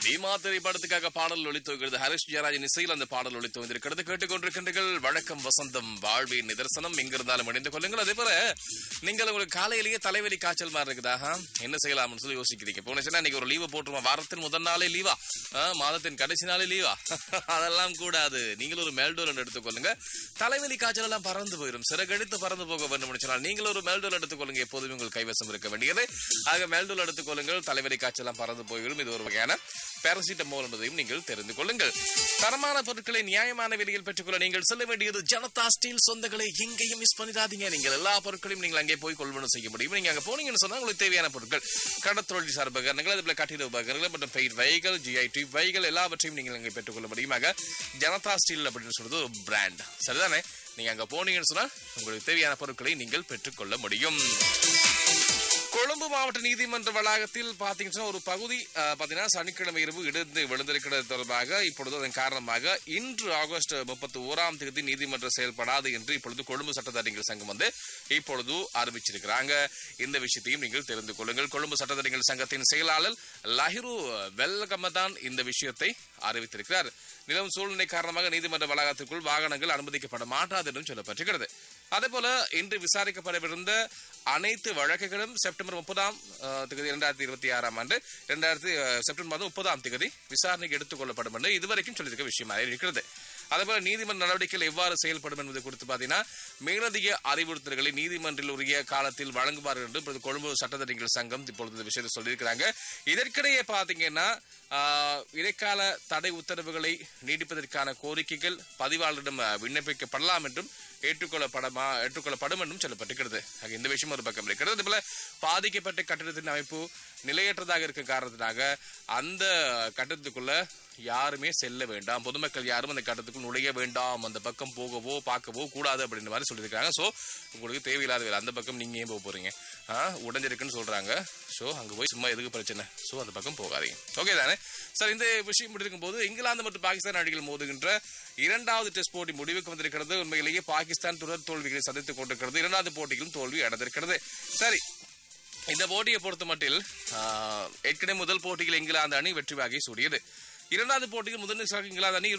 பீமா திரைப்படத்துக்காக பாடல் ஒளித்து வருகிறது ஹரிஷ் ஜெயராஜன் இசையில் அந்த பாடல் ஒளித்து வந்திருக்கிறது கேட்டுக்கொண்டிருக்கின்றீர்கள் வழக்கம் வசந்தம் வாழ்வின் நிதர்சனம் எங்கிருந்தாலும் இணைந்து கொள்ளுங்கள் அதே போல நீங்கள் உங்களுக்கு காலையிலேயே தலைவலி காய்ச்சல் மாதிரி இருக்குதா ஆ? என்ன செய்யலாம்னு சொல்லி யோசிக்கிறீங்க போனச்சுன்னா இன்னைக்கு ஒரு லீவை போட்டுருவோம் வாரத்தின் முதல் நாளே லீவா ஆ, மாதத்தின் கடைசி நாளே லீவா அதெல்லாம் கூடாது நீங்கள் ஒரு மெல்டோல் எடுத்துக்கொள்ளுங்க தலைவலி காய்ச்சல் எல்லாம் பறந்து போயிடும் சிறகடித்து பறந்து போக வேண்டும் சொன்னால் நீங்கள் ஒரு மெல்டோல் எடுத்துக்கொள்ளுங்க எப்போதுமே உங்கள் கைவசம் இருக்க வேண்டியது ஆக மெல்டோல் எடுத்துக்கொள்ளுங்கள் தலைவலி காய்ச்சல் எல்லாம் பறந்து போய்விடும் இது ஒரு வகையான பாராசிட்டமோல் என்பதையும் நீங்கள் தெரிந்து கொள்ளுங்கள் தரமான பொருட்களை நியாயமான விலையில் பெற்றுக்கொள்ள நீங்கள் செல்ல வேண்டியது ஜனதா ஸ்டீல் சொந்தங்களை எங்கேயும் மிஸ் பண்ணிடாதீங்க நீங்கள் எல்லா பொருட்களையும் நீங்கள் அங்கே போய் கொள்வனம் செய்ய முடியும் நீங்க அங்க போனீங்கன்னு சொன்னா உங்களுக்கு தேவையான பொருட்கள் கடத்தொழில் சார் உபகரணங்கள் அதுபோல கட்டிட உபகரணங்கள் மற்றும் பெயிர் வைகள் ஜிஐடி வைகள் எல்லாவற்றையும் நீங்கள் அங்கே பெற்றுக்கொள்ள முடியும் ஆக ஜனதா ஸ்டீல் அப்படின்னு சொல்றது ஒரு பிராண்ட் சரிதானே நீங்க அங்க போனீங்கன்னு சொன்னா உங்களுக்கு தேவையான பொருட்களை நீங்கள் பெற்றுக்கொள்ள முடியும் கொழும்பு மாவட்ட நீதிமன்ற வளாகத்தில் பாத்தீங்கன்னா ஒரு பகுதி அஹ், பாத்தீங்கன்னா சனிக்கிழமை இரவு இடிந்து விழுந்திருக்கிறது தொடர்பாக இப்பொழுது அதன் காரணமாக இன்று ஆகஸ்ட் முப்பத்தி ஓராம் தேதி நீதிமன்றம் செயல்படாது என்று இப்பொழுது கொழும்பு சட்டத்தரணிகள் சங்கம் வந்து இப்பொழுது அறிவிச்சிருக்கிறாங்க இந்த விஷயத்தையும் நீங்கள் தெரிந்து கொள்ளுங்கள் கொழும்பு சட்டத்தரணிகள் சங்கத்தின் செயலாளர் லஹிரு வெல்கமதான் இந்த விஷயத்தை அறிவித்திருக்கிறார் நிலவும் சூழ்நிலை காரணமாக நீதிமன்ற வளாகத்திற்குள் வாகனங்கள் அனுமதிக்கப்பட மாட்டாது என்றும் சொல்லப்பட்டிருக்கிறது அதேபோல இன்று விசாரிக்கப்படவிருந்த அனைத்து வழக்குகளும் செப்டம்பர் முப்பதாம் தேதி இரண்டாயிரத்தி இருபத்தி ஆறாம் ஆண்டு இரண்டாயிரத்தி செப்டம்பர் மாதம் முப்பதாம் தேதி விசாரணைக்கு எடுத்துக் கொள்ளப்படும் என்று இதுவரைக்கும் சொல்லியிருக்க விஷயமாக இருக்கிறது அதேபோல நீதிமன்ற நடவடிக்கைகள் எவ்வாறு செயல்படும் என்பது குறித்து பார்த்தீங்கன்னா மேலதிக அறிவுறுத்தல்களை நீதிமன்றில் உரிய காலத்தில் வழங்குவார்கள் என்று இப்பொழுது கொழும்பு சட்டத்தரணிகள் சங்கம் இப்பொழுது இந்த விஷயத்தை சொல்லியிருக்கிறாங்க இதற்கிடையே பார்த்தீங்கன்னா ஆஹ், இடைக்கால தடை உத்தரவுகளை நீடிப்பதற்கான கோரிக்கைகள் பதிவாளரிடம் அஹ், விண்ணப்பிக்கப்படலாம் என்றும் ஏற்றுக்கொள்ளப்படமா ஏற்றுக்கொள்ளப்படும் என்றும் சொல்லப்பட்டிருக்கிறது ஆக இந்த விஷயம் ஒரு பக்கம் இருக்கிறது அதுபோல பாதிக்கப்பட்ட கட்டிடத்தின் அமைப்பு நிலையற்றதாக இருக்க காரணத்தினாக அந்த கட்டடத்துக்குள்ள யாருமே செல்ல வேண்டாம் பொதுமக்கள் யாரும் அந்த கட்டத்துக்குள் நுழைய வேண்டாம் அந்த பக்கம் போகவோ பார்க்கவோ கூடாது அப்படின்ற மாதிரி சொல்லியிருக்காங்க ஸோ உங்களுக்கு தேவையில்லாத வேலை அந்த பக்கம் நீங்க ஏன் போக போறீங்க ஆ, உடைஞ்சிருக்குன்னு சொல்றாங்க ஸோ அங்க போய் சும்மா எதுக்கு பிரச்சனை ஸோ அந்த பக்கம் போகாதீங்க ஓகே தானே சார் இந்த விஷயம் முடிக்கும் போது இங்கிலாந்து மற்றும் பாகிஸ்தான் அணிகள் மோதுகின்ற இரண்டாவது டெஸ்ட் போட்டி முடிவுக்கு வந்திருக்கிறது உண்மையிலேயே பாகிஸ்தான் தொடர் தோல்விகளை சந்தித்துக் கொண்டிருக்கிறது இரண்டாவது போட்டியிலும் தோல்வி அடைந்திருக்கிறது சரி இந்த போட்டியை பொறுத்த மட்டில் ஆஹ், ஏற்கனவே முதல் போட்டியில் இங்கிலாந்து அணி வெற்றி வாகை சூடியது இரண்டாவது போட்டியில் முதல் இங்கிலாந்து அணி